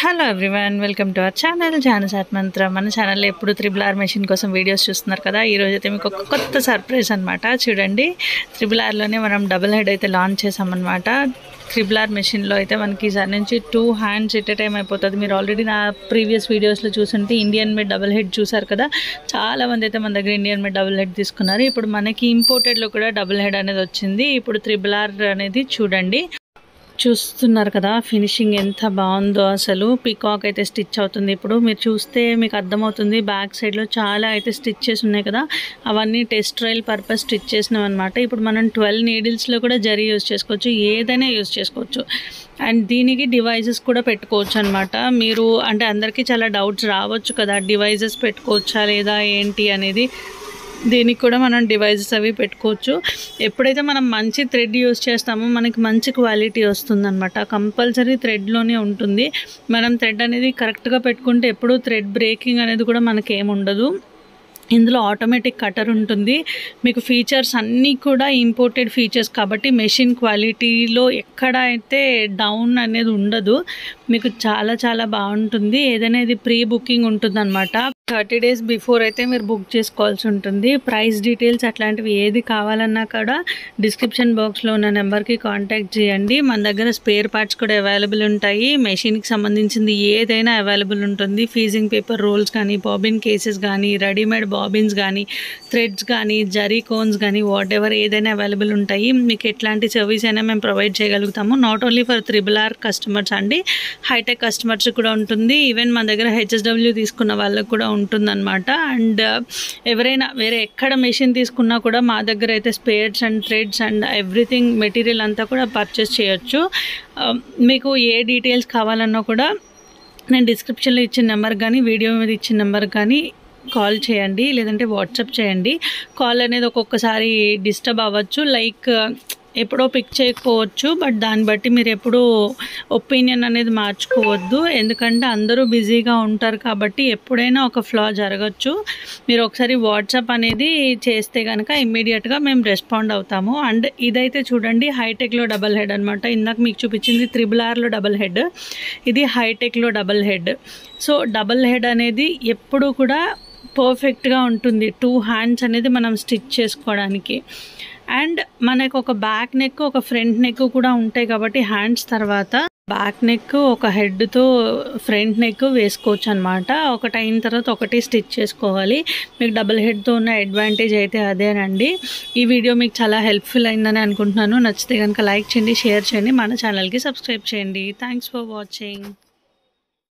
hello everyone welcome to our channel జానసాత్ మంత్ర మన ఛానల్లో ఎప్పుడు త్రిబుల్ ఆర్ మెషిన్ కోసం వీడియోస్ చూస్తున్నారు కదా ఈ రోజు అయితే మీకు ఒక కొత్త సర్ప్రైజ్ అనమాట చూడండి త్రిబుల్ ఆర్లోనే మనం డబుల్ హెడ్ అయితే లాంచ్ చేసామన్నమాట త్రిబుల్ ఆర్ మెషిన్లో అయితే మనకి ఈసారి నుంచి టూ హ్యాండ్స్ ఎట్ టైం అయిపోతుంది మీరు ఆల్రెడీ నా ప్రీవియస్ వీడియోస్లో చూసుంటే ఇండియన్ మేడ్ డబుల్ హెడ్ చూసారు కదా చాలా మంది అయితే మన దగ్గర ఇండియన్ మేడ్ డబుల్ హెడ్ తీసుకున్నారు ఇప్పుడు మనకి ఇంపోర్టెడ్లో కూడా డబుల్ హెడ్ అనేది వచ్చింది ఇప్పుడు త్రిబుల్ ఆర్ అనేది చూడండి చూస్తున్నారు కదా ఫినిషింగ్ ఎంత బాగుందో అసలు పికాక్ అయితే స్టిచ్ అవుతుంది ఇప్పుడు మీరు చూస్తే మీకు అర్థమవుతుంది బ్యాక్ సైడ్లో చాలా అయితే స్టిచ్చెస్ ఉన్నాయి కదా అవన్నీ టెస్ట్ ట్రయల్ పర్పస్ స్టిచ్ చేసినాం అనమాట ఇప్పుడు మనం ట్వెల్వ్ నీడిల్స్లో కూడా జరీ యూస్ చేసుకోవచ్చు ఏదైనా యూస్ చేసుకోవచ్చు అండ్ దీనికి డివైజెస్ కూడా పెట్టుకోవచ్చు అనమాట మీరు అంటే అందరికీ చాలా డౌట్స్ రావచ్చు కదా డివైజెస్ పెట్టుకోవచ్చా లేదా ఏంటి అనేది దీనికి కూడా మనం డివైజెస్ అవి పెట్టుకోవచ్చు ఎప్పుడైతే మనం మంచి థ్రెడ్ యూస్ చేస్తామో మనకి మంచి క్వాలిటీ వస్తుందన్నమాట కంపల్సరీ థ్రెడ్లోనే ఉంటుంది మనం థ్రెడ్ అనేది కరెక్ట్గా పెట్టుకుంటే ఎప్పుడూ థ్రెడ్ బ్రేకింగ్ అనేది కూడా మనకి ఏమి ఉండదు ఇందులో ఆటోమేటిక్ కటర్ ఉంటుంది మీకు ఫీచర్స్ అన్నీ కూడా ఇంపోర్టెడ్ ఫీచర్స్ కాబట్టి మెషిన్ క్వాలిటీలో ఎక్కడ అయితే డౌన్ అనేది ఉండదు మీకు చాలా చాలా బాగుంటుంది ఏదైనా ఇది ప్రీ బుకింగ్ ఉంటుందన్నమాట థర్టీ డేస్ బిఫోర్ అయితే మీరు బుక్ చేసుకోవాల్సి ఉంటుంది ప్రైస్ డీటెయిల్స్ అట్లాంటివి ఏది కావాలన్నా కూడా డిస్క్రిప్షన్ బాక్స్లో ఉన్న నెంబర్కి కాంటాక్ట్ చేయండి మన దగ్గర స్పేర్ పార్ట్స్ కూడా అవైలబుల్ ఉంటాయి మెషిన్కి సంబంధించింది ఏదైనా అవైలబుల్ ఉంటుంది ఫీజింగ్ పేపర్ రోల్స్ కానీ బాబిన్ కేసెస్ కానీ రెడీమేడ్ బాబిన్స్ కానీ థ్రెడ్స్ కానీ జరీ కోన్స్ కానీ వాట్ ఎవర్ ఏదైనా అవైలబుల్ ఉంటాయి మీకు ఎట్లాంటి సర్వీస్ అయినా మేము ప్రొవైడ్ చేయగలుగుతాము not only for triple R customers అండి హైటెక్ కస్టమర్స్ కూడా ఉంటుంది ఈవెన్ మన దగ్గర హెచ్ఎస్డబ్ల్యూ తీసుకున్న వాళ్ళకు కూడా ఉంటుందన్నమాట అండ్ ఎవరైనా వేరే ఎక్కడ మెషిన్ తీసుకున్నా కూడా మా దగ్గర అయితే spares and threads and everything material అంతా కూడా పర్చేస్ చేయొచ్చు మీకు ఏ డీటెయిల్స్ కావాలన్నా కూడా నేను డిస్క్రిప్షన్లో ఇచ్చిన నెంబర్ కానీ వీడియో మీద ఇచ్చిన నెంబర్ కానీ కాల్ చేయండి లేదంటే వాట్సాప్ చేయండి కాల్ అనేది ఒక్కొక్కసారి డిస్టర్బ్ అవ్వచ్చు లైక్ ఎప్పుడో పిక్ చేయకపోవచ్చు బట్ దాన్ని బట్టి మీరు ఎప్పుడూ ఒపీనియన్ అనేది మార్చుకోవద్దు ఎందుకంటే అందరూ బిజీగా ఉంటారు కాబట్టి ఎప్పుడైనా ఒక ఫ్లా జరగచ్చు మీరు ఒకసారి వాట్సాప్ అనేది చేస్తే కనుక ఇమ్మీడియట్గా మేము రెస్పాండ్ అవుతాము అండ్ ఇదైతే చూడండి హైటెక్లో డబల్ హెడ్ అనమాట ఇందాక మీకు చూపించింది త్రిబుల్ ఆర్లో డబల్ హెడ్ ఇది హైటెక్లో double head so double head అనేది ఎప్పుడు కూడా పర్ఫెక్ట్గా ఉంటుంది టూ హ్యాండ్స్ అనేది మనం స్టిచ్ చేసుకోవడానికి అండ్ మనకు ఒక బ్యాక్ నెక్ ఒక ఫ్రంట్ నెక్ కూడా ఉంటాయి కాబట్టి హ్యాండ్స్ తర్వాత బ్యాక్ నెక్ ఒక హెడ్తో ఫ్రంట్ నెక్ వేసుకోవచ్చు అనమాట ఒకటి అయిన తర్వాత ఒకటి స్టిచ్ చేసుకోవాలి మీకు డబుల్ హెడ్తో ఉన్న అడ్వాంటేజ్ అయితే అదేనండి ఈ వీడియో మీకు చాలా హెల్ప్ఫుల్ అయిందని అనుకుంటున్నాను నచ్చితే కనుక లైక్ చేయండి షేర్ చేయండి మన ఛానల్కి సబ్స్క్రైబ్ చేయండి థ్యాంక్స్ ఫర్ వాచింగ్